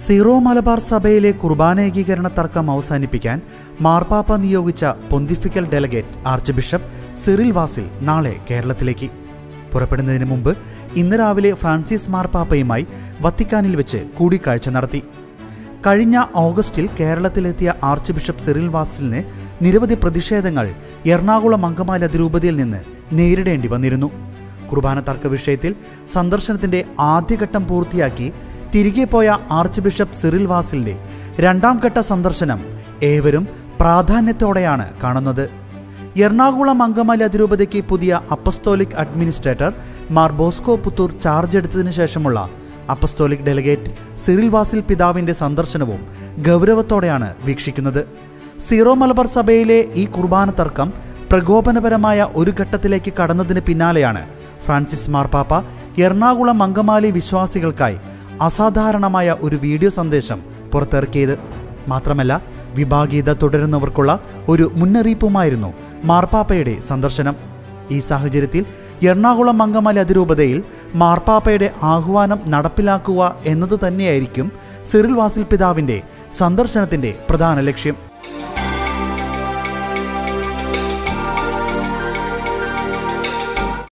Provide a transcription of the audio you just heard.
zero Malabar സഭയിലെ കുർബാന ഏകീകരണ തർക്കം അവസാനിപ്പിക്കാൻ മാർപ്പാപ്പ നിയോഗിച്ച pontifical delegate archbishop Cyril Vasil നാളെ കേരളത്തിലേക്ക് പുറപ്പെടുന്നതിന് മുമ്പ് ഇന്ന് രാവിലെ ഫ്രാൻസിസ് മാർപ്പാപ്പയുമായി വത്തിക്കാനിൽ വെച്ച് കൂടിക്കാഴ്ച നടത്തി കഴിഞ്ഞ ഓഗസ്റ്റിൽ കേരളത്തിലെത്തിയ ആർച്ച് ബിഷപ്പ് സിറിൽ വാസിലിന് നിരവധി പ്രതിഷേധങ്ങൾ എറണാകുളം അങ്കമാലി അതിരൂപതയിൽ നിന്ന് നേരിടേണ്ടി വന്നിരുന്നു കുർബാന തർക്ക വിഷയത്തിൽ സന്ദർശനത്തിന്റെ ആദ്യഘട്ടം പൂർത്തിയാക്കി തിരികെ പോയ ആർച്ച് ബിഷപ്പ് സിറിൽ വാസിലിന്റെ രണ്ടാം ഘട്ട സന്ദർശനം ഏവരും പ്രാധാന്യത്തോടെയാണ് കാണുന്നത് എറണാകുളം അങ്കമാലി അതിരൂപതയ്ക്ക് പുതിയ apostolic administrator Mar Bosco Puthur charge എടുത്തതിനു ശേഷമുള്ള അപ്പസ്തോലിക് ഡെലിഗേറ്റ് സിറിൽ വാസിൽ പിതാവിന്റെ സന്ദർശനവും ഗൗരവത്തോടെയാണ് വീക്ഷിക്കുന്നത് സീറോ മലബാർ സഭയിലെ ഈ കുർബാന തർക്കം പ്രകോപനപരമായ ഒരു ഘട്ടത്തിലേക്ക് കടന്നതിന് പിന്നാലെയാണ് ഫ്രാൻസിസ് മാർപ്പാപ്പ എറണാകുളം അങ്കമാലി വിശ്വാസികൾക്കായി അസാധാരണമായ ഒരു വീഡിയോ സന്ദേശം പുറത്തിറക്കിയത് മാത്രമല്ല വിഭാഗീയത തുടരുന്നവർക്കുള്ള ഒരു മുന്നറിയിപ്പുമായിരുന്നു മാർപ്പാപ്പയുടെ സന്ദർശനം ഈ സാഹചര്യത്തിൽ എറണാകുളം അങ്കമാലി അതിരൂപതയിൽ മാർപ്പാപ്പയുടെ ആഹ്വാനം നടപ്പിലാക്കുക എന്നത് തന്നെയായിരിക്കും സിറിൽ വാസിൽ പിതാവിന്റെ സന്ദർശനത്തിന്റെ പ്രധാന ലക്ഷ്യം